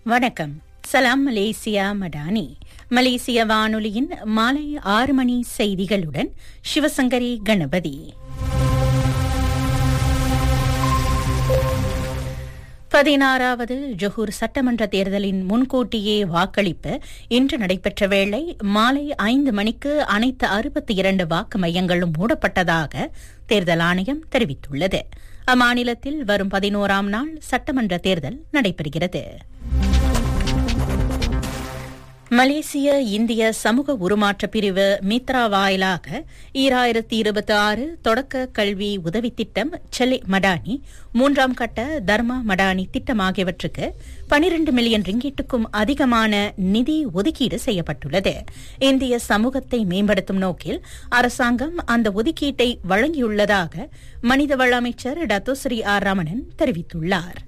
வணக்கம் சலாம் மலேசியா மடானி மலேசிய வானொலியின் மாலை ஆறு மணி செய்திகளுடன் சிவசங்கரி கணபதி பதினாறாவது ஜொஹூர் சட்டமன்ற தேர்தலின் முன்கூட்டியே வாக்களிப்பு இன்று நடைபெற்ற வேளை மாலை ஐந்து மணிக்கு அனைத்து அறுபத்தி இரண்டு வாக்கு மையங்களும் மூடப்பட்டதாக தேர்தல் ஆணையம் தெரிவித்துள்ளது அம்மாநிலத்தில் வரும் பதினோராம் நாள் சட்டமன்ற தேர்தல் நடைபெறுகிறது மலேசிய இந்திய சமூக உருமாற்ற பிரிவு மித்ரா வாயிலாக ஈராயிரத்தி இருபத்தி ஆறு தொடக்க கல்வி உதவித் திட்டம் செல்லை மடானி மூன்றாம் கட்ட தர்மா மடானி திட்டம் ஆகியவற்றுக்கு பனிரண்டு மில்லியன் ரிங்கிட்டுக்கும் அதிகமான நிதி ஒதுக்கீடு செய்யப்பட்டுள்ளது இந்திய சமூகத்தை மேம்படுத்தும் நோக்கில் அரசாங்கம் அந்த ஒதுக்கீட்டை வழங்கியுள்ளதாக மனிதவள அமைச்சர் டத்தோஸ்ரீ ஆர் ரமணன் தெரிவித்துள்ளார்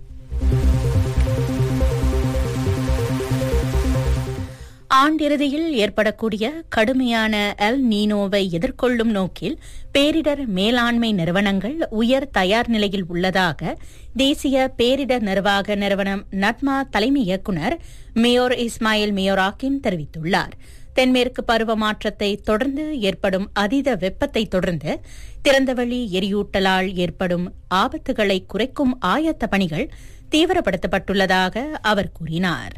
ஆண்டிறுதியில் ஏற்படக்கூடிய கடுமையான எல் நீனோவை எதிர்கொள்ளும் நோக்கில் பேரிடர் மேலாண்மை நிறுவனங்கள் உயர் தயார் நிலையில் உள்ளதாக தேசிய பேரிடர் நிர்வாக நிறுவனம் நட்மா தலைமை இயக்குநர் மேயோர் இஸ்மாயில் மேயோராக்கிம் தெரிவித்துள்ளார் தென்மேற்கு பருவமாற்றத்தை தொடர்ந்து ஏற்படும் அதீத வெப்பத்தை தொடர்ந்து திறந்தவெளி எரியூட்டலால் ஏற்படும் ஆபத்துகளை குறைக்கும் ஆயத்த பணிகள் தீவிரப்படுத்தப்பட்டுள்ளதாக அவர் கூறினார்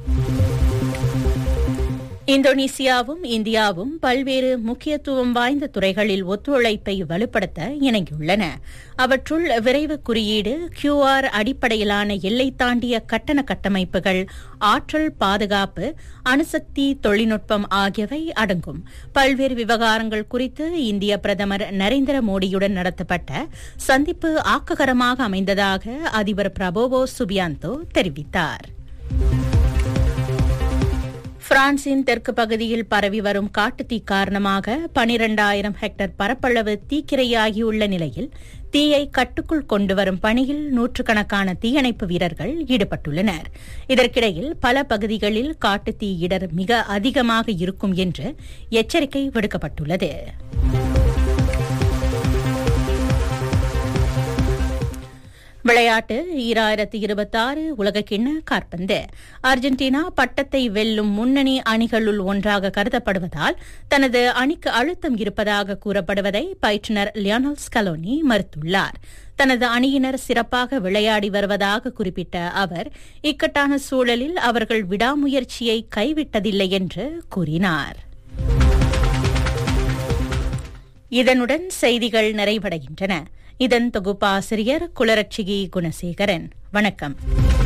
இந்தோனேசியாவும் இந்தியாவும் பல்வேறு முக்கியத்துவம் வாய்ந்த துறைகளில் ஒத்துழைப்பை வலுப்படுத்த இணங்கியுள்ளன அவற்றுள் விரைவு குறியீடு கியூஆர் அடிப்படையிலான எல்லை தாண்டிய கட்டண கட்டமைப்புகள் ஆற்றல் பாதுகாப்பு அணுசக்தி தொழில்நுட்பம் ஆகியவை அடங்கும் பல்வேறு விவகாரங்கள் குறித்து இந்திய பிரதமர் நரேந்திர மோடியுடன் நடத்தப்பட்ட சந்திப்பு ஆக்ககரமாக அமைந்ததாக அதிபர் பிரபோவோ சுபியாந்தோ தெரிவித்தார் பிரான்சின் தெற்கு பகுதியில் பரவி வரும் காட்டுத்தீ காரணமாக பனிரெண்டாயிரம் ஹெக்டேர் பரப்பளவு தீக்கிரையாகியுள்ள நிலையில் தீயை கட்டுக்குள் கொண்டுவரும் பணியில் நூற்றுக்கணக்கான தீயணைப்பு வீரர்கள் ஈடுபட்டுள்ளனர் இதற்கிடையில் பல பகுதிகளில் காட்டுத்தீ இடர் மிக அதிகமாக இருக்கும் என்று எச்சரிக்கை விடுக்கப்பட்டுள்ளது விளையாட்டு ஈராயிரத்தி இருபத்தி ஆறு உலகக்கிண்ண காற்பந்து அர்ஜென்டினா பட்டத்தை வெல்லும் முன்னணி அணிகளுள் ஒன்றாக கருதப்படுவதால் தனது அணிக்கு அழுத்தம் இருப்பதாக கூறப்படுவதை பயிற்றுநர் லியோனல் ஸ்கலோனி மறுத்துள்ளார் தனது அணியினர் சிறப்பாக விளையாடி வருவதாக குறிப்பிட்ட அவர் இக்கட்டான சூழலில் அவர்கள் விடாமுயற்சியை கைவிட்டதில்லை என்று கூறினார் இதனுடன் செய்திகள் நிறைவடைகின்றன இதன் தொகுப்பாசிரியர் குலரட்சிகி குணசேகரன் வணக்கம்